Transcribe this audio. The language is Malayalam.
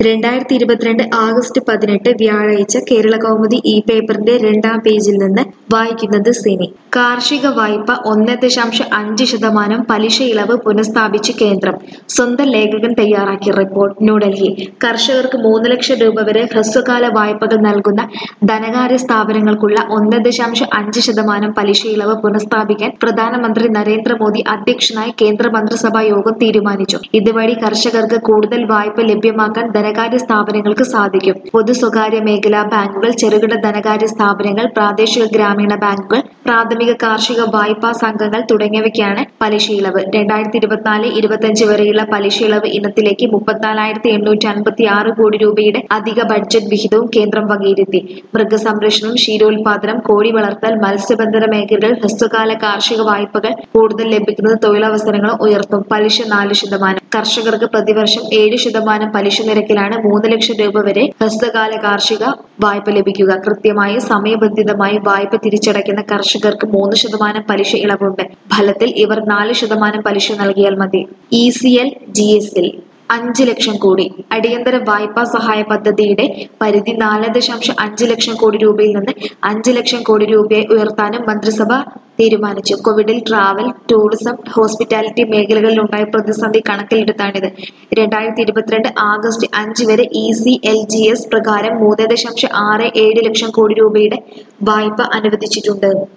രണ്ടായിരത്തി ഇരുപത്തിരണ്ട് ആഗസ്റ്റ് പതിനെട്ട് വ്യാഴാഴ്ച കേരള കൗമുദി ഈ പേപ്പറിന്റെ രണ്ടാം പേജിൽ നിന്ന് വായിക്കുന്നത് സിനി കാർഷിക വായ്പ ഒന്ന് ദശാംശം അഞ്ച് ശതമാനം പലിശ ഇളവ് പുനഃസ്ഥാപിച്ച് കേന്ദ്രം സ്വന്തം ലേഖകൻ തയ്യാറാക്കിയ റിപ്പോർട്ട് ന്യൂഡൽഹി കർഷകർക്ക് മൂന്ന് ലക്ഷം രൂപ വരെ ഹ്രസ്വകാല വായ്പകൾ നൽകുന്ന ധനകാര്യ സ്ഥാപനങ്ങൾക്കുള്ള ഒന്ന് ദശാംശം അഞ്ച് ശതമാനം പലിശ ഇളവ് പുനഃസ്ഥാപിക്കാൻ പ്രധാനമന്ത്രി നരേന്ദ്രമോദി അധ്യക്ഷനായ കേന്ദ്ര മന്ത്രിസഭാ യോഗം തീരുമാനിച്ചു ഇതുവഴി കർഷകർക്ക് കൂടുതൽ വായ്പ ലഭ്യമാക്കാൻ ധനകാര്യ സ്ഥാപനങ്ങൾക്ക് സാധിക്കും പൊതു സ്വകാര്യ മേഖലാ ബാങ്കുകൾ ചെറുകിട ധനകാര്യ സ്ഥാപനങ്ങൾ പ്രാദേശിക ഗ്രാമീണ ബാങ്കുകൾ പ്രാഥമിക കാർഷിക വായ്പാ സംഘങ്ങൾ തുടങ്ങിയവയ്ക്കാണ് പലിശ ഇളവ് രണ്ടായിരത്തി ഇരുപത്തിനാല് ഇരുപത്തിയഞ്ച് വരെയുള്ള പലിശ ഇളവ് ഇനത്തിലേക്ക് മുപ്പത്തിനാലായിരത്തി എണ്ണൂറ്റി അൻപത്തി ആറ് കോടി രൂപയുടെ അധിക ബഡ്ജറ്റ് വിഹിതവും കേന്ദ്രം വകയിരുത്തി മൃഗസംരക്ഷണം ക്ഷീരോത്പാദനം കോഴി വളർത്തൽ മത്സ്യബന്ധന മേഖലകൾ ഹ്രസ്വകാല കാർഷിക വായ്പകൾ കൂടുതൽ ലഭിക്കുന്നത് തൊഴിലവസരങ്ങളും ഉയർത്തും പലിശ നാല് ശതമാനം കർഷകർക്ക് പ്രതിവർഷം ഏഴ് ശതമാനം പലിശ നിരക്കിലാണ് മൂന്ന് ലക്ഷം രൂപ വരെ ഹ്രസ്വകാല കാർഷിക വായ്പ ലഭിക്കുക കൃത്യമായി സമയബന്ധിതമായി വായ്പ തിരിച്ചടയ്ക്കുന്ന കർഷകർക്ക് മൂന്ന് ശതമാനം പലിശ ഇളവുണ്ട് ഫലത്തിൽ ഇവർ നാല് ശതമാനം പലിശ നൽകിയാൽ മതി E C L G S L അഞ്ച് ലക്ഷം കോടി അടിയന്തര വായ്പാ സഹായ പദ്ധതിയുടെ പരിധി നാല് ദശാംശം അഞ്ച് ലക്ഷം കോടി രൂപയിൽ നിന്ന് അഞ്ച് ലക്ഷം കോടി രൂപയെ ഉയർത്താനും മന്ത്രിസഭ തീരുമാനിച്ചു കോവിഡിൽ ട്രാവൽ ടൂറിസം ഹോസ്പിറ്റാലിറ്റി മേഖലകളിലുണ്ടായ പ്രതിസന്ധി കണക്കിലെടുത്താണിത് രണ്ടായിരത്തി ഇരുപത്തിരണ്ട് ആഗസ്റ്റ് അഞ്ച് വരെ E C L G S പ്രകാരം മൂന്ന് ദശാംശം ആറ് ഏഴ് ലക്ഷം കോടി രൂപയുടെ വായ്പ അനുവദിച്ചിട്ടുണ്ട്